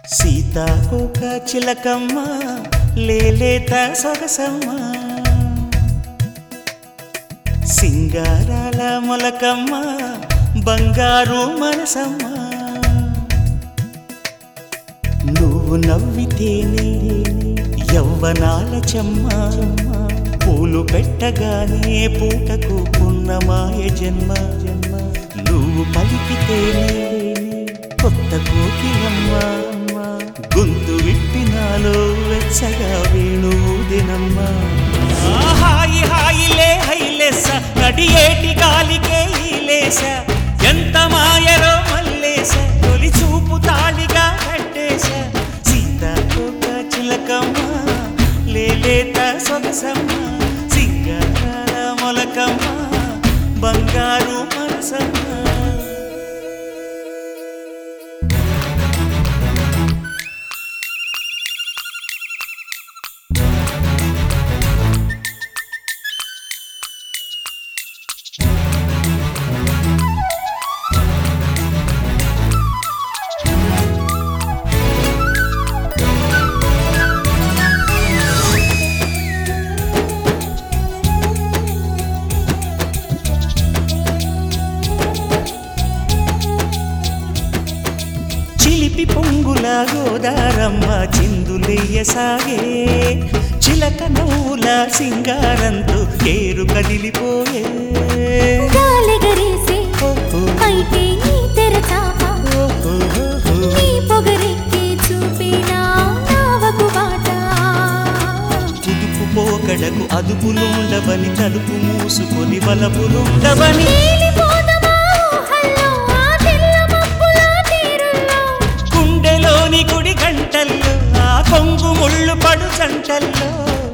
సీతాకోక చిలకమ్మ లేలేత సొగసమ్మ సింగారాల మొలకమ్మ బంగారు మనసమ్మ నువ్వు నవ్వితేనే యవ్వనాల చెమ్మ పూలు పెట్టగానే పూటకు పున్నమాయ జన్మ జన్మ నువ్వు పలికితేనే కొత్త కోకిలమ్మ గొంతు విప్పినాలో వెచ్చగా వేణుదినమ్మ హాయి హాయిలే హైలేస నడియేటి గాలికే ఈలేస ఎంత మాయరో మల్లేస తొలి చూపు తాళిగా కట్టేస సీతాకోక చిలకమ్మ లేలేత సొగసమ్మ సింగారాల మొలకమ్మ బంగారు మనసమ్మ చిలిపి పొంగుల గోదారమ్మ చిందులేయసాగే చిలక నవ్వుల సింగారంతో కేరు కదిలిపోయే గాలిగరేసే పైకి నీ తెరచాప నీ పొగరెక్కి చూపినా నావకు బాట కుదుపు పోకడకు అదుపులుండవని తలుపు మూసుకొని వలపులుండవని నీలిపోదమా ఊహల్లో ఆ తెల్ల మబ్బుల తీరుల్లో గుండెలోని గుడి గంటల్లో ఆ కొంగు ముళ్ళు పడు జంటల్లో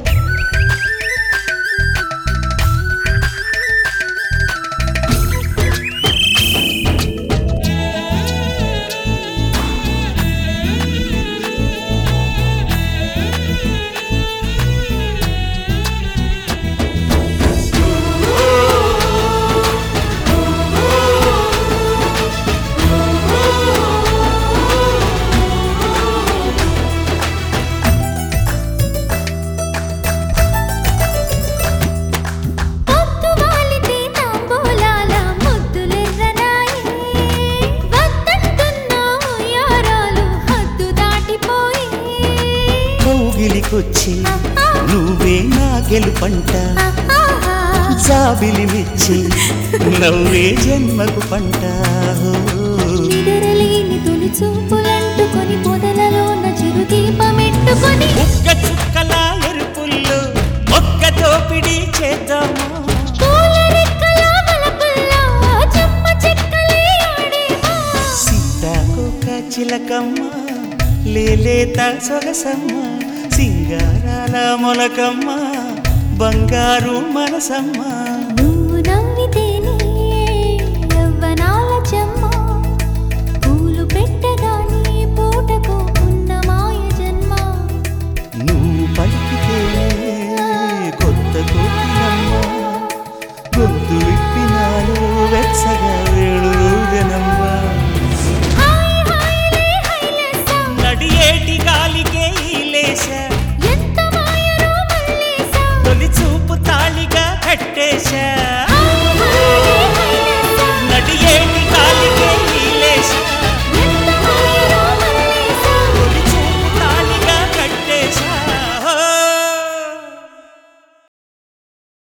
పొద్దు వాలితే తాంబూలాల ముద్దులెర్రనాయే వద్దంటున్నా ఉయ్యారాలు హద్దు దాటిపోయే కౌగిలికొచ్చి నువ్వే నా గెలుపంట ఆహా జాబిలి మిచ్చి నవ్వే జన్మకు పంట నిదరలేని తొలి చూపులంటుకొని పొదలలోన చిరు దీపమెట్టుకొని ఒక్క చుక్కల ఎరుపుల్లో ఒక్క దోపిడీ చేద్దామా పూల రెక్కల వలపుల్లో చెమ్మ చెక్కలే ఆడేమా సీతాకోక చిలకమ్మ లేలేత సొగసమ్మ సింగారాల మొలకమ్మ బంగారు మనసమ్మ నువ్వు నవ్వితేనే యవ్వనాల చెమ్మ పూలు పెట్టగానే పూటకు ఉన్న మాయ జన్మ నువ్వు పలికితే కొత్త కోకిలమ్మ గొంతు విప్పినాలో వెచ్చగా